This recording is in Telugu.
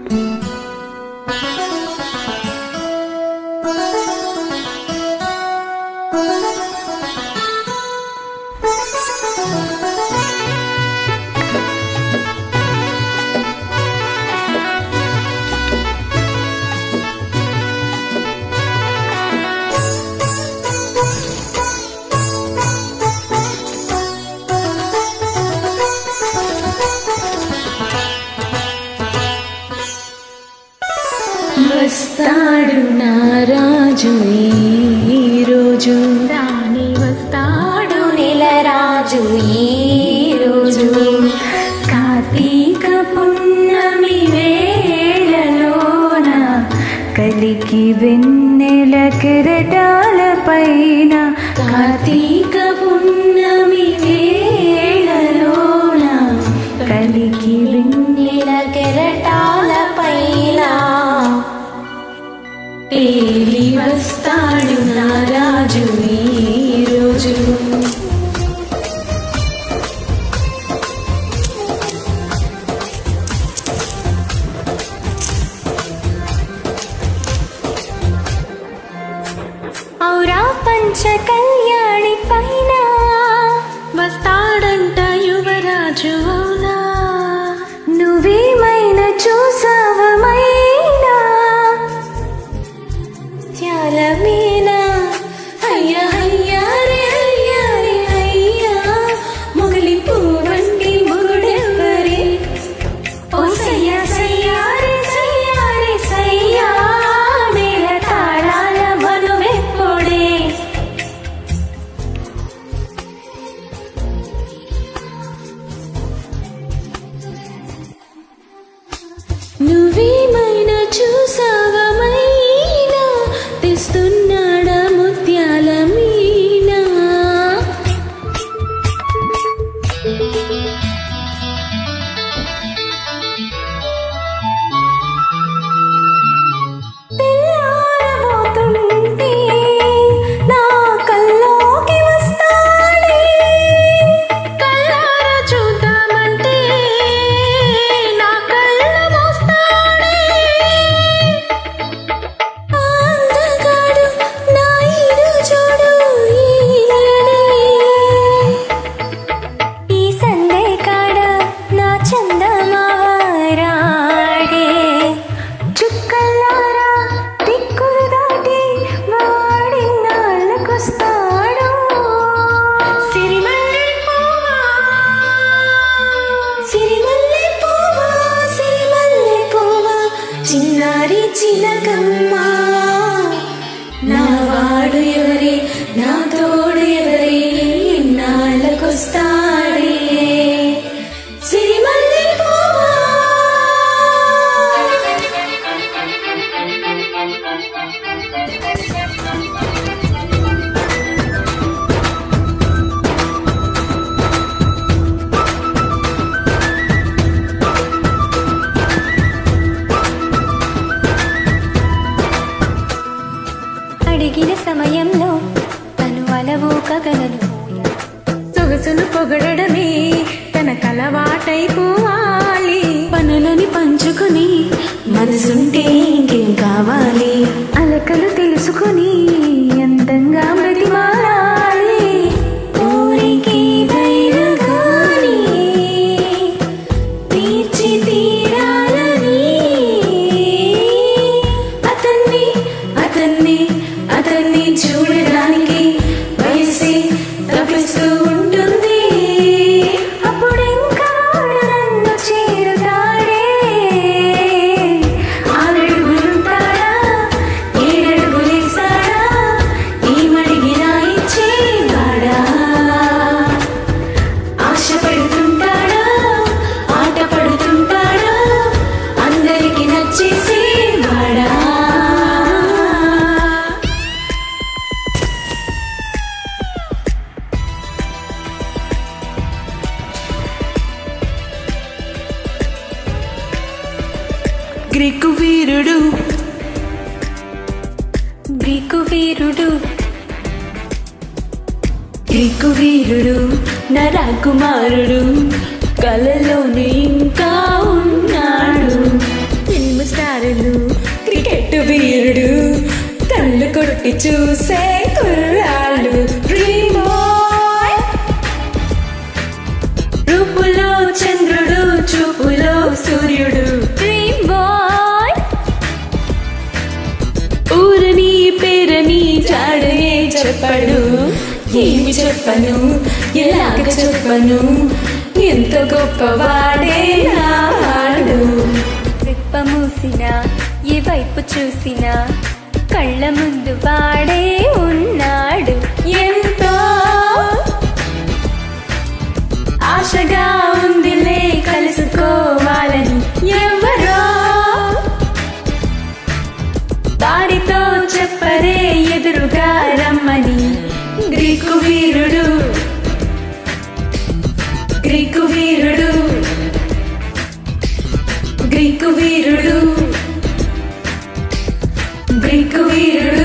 వస్తాడు నా రాజు ఈ రోజు రాణి వస్తాడు నెలరాజు ఈ రోజు కార్తీక పున్నమి వేళలోన కలికి వెన్నెల కెరటాల పైన కార్తీక పున్నమి వేళలోన కలికి వెన్నెల నెల కెరటాల పైన తేలి వస్తాడు నా రాజు ఈ రోజు ఔరా పంచ కళ్యాణి పైన వస్తాడంట యువరాజు అవునా నువ్వేమైనా చూసావమైనా త్యాల మీన అయ్యా అయ్యా రే అయ్యా రే అయ్యా మొగలి పువ్వంటి మొగుడెవ్వరే ఓ సయ్యా సయ్యా రే సయ్యా రే సయ్యా మేళ తాళాల మనువెప్పుడే నువ్వేమైనా చూసావమైనా తెస్తున్నాడా ముత్యాల మీనా తెల్లారబోతుంటే నా కల్లోకి వస్తాడే కల్లార చూద్దామంటే నా కళ్ళ మోస్తాడే అందగాడు నా ఈడు చూడు ఈయనే. ఈ సందే కాడ నా చందమారాడే చుక్కల్లారా దిక్కులు దాటి వాడినాళ్ళకొస్తాడు సిరిమల్లె పువ్వా సిరిమల్లె పువ్వా సిరిమల్లె పువ్వా చిన్నారి చిలకమ్మ నా వాడు ఎవరి నా తోడు ఎవరి ఇన్నాళ్ళకొస్తాడే సిరిమల్లె పువ్వా అడిగిన సమయంలో తను అలవోకగలను సొగసును పొగడమే తన కలవాటైపోవాలి పనులని పంచుకొని మనసుంటే ఇంకేం కావాలి అలకలు తెలుసుకొని అందంగా బ్రతిమాలాలి ఊరికి గాని తీర్చి తీరాలని అతన్ని అతన్ని అతన్ని చూడడానికి వయసే తప్పిస్తూ ఉంటుంది అప్పుడింకా వాడు నన్ను చేరుతాడే ఆరడుగులుంటాడా ఏడడుగులేస్తాడా ఏమడిగినా ఇచ్చేవాడా ఆశ పెడుతుంటాడా ఆట పడుతుంటాడా అందరికి నచ్చేసేవాడా గ్రీకు వీరుడు గ్రీకు వీరుడు గ్రీకు వీరుడు నా రాకుమారుడు కలలోనే ఇంకా ఉన్నాడు ఫిల్మ్ చూసే కుర్రాళ్ళు డ్రీమ్ బాయ్ రూపులో చంద్రుడు చూపులో సూర్యుడు డ్రీమ్ బాయ్ ఊరని పేరని జాడనే చెప్పడు ఏమి చెప్పను ఎలాగ చెప్పను ఎంత గొప్పవాడే నాడు విప్ప మూసిన ఈ వైపు చూసిన కళ్ళ ముందు వాడే ఉన్నాడు ఎంతో ఆశగా ఉందిలే కలుసుకోవాలని ఎవరో వారితో చెప్పరే ఎదురుగా రమ్మని గ్రీకు వీరుడు గ్రీకు వీరుడు గ్రీకు వీరుడు గ్రీకు వీరుడు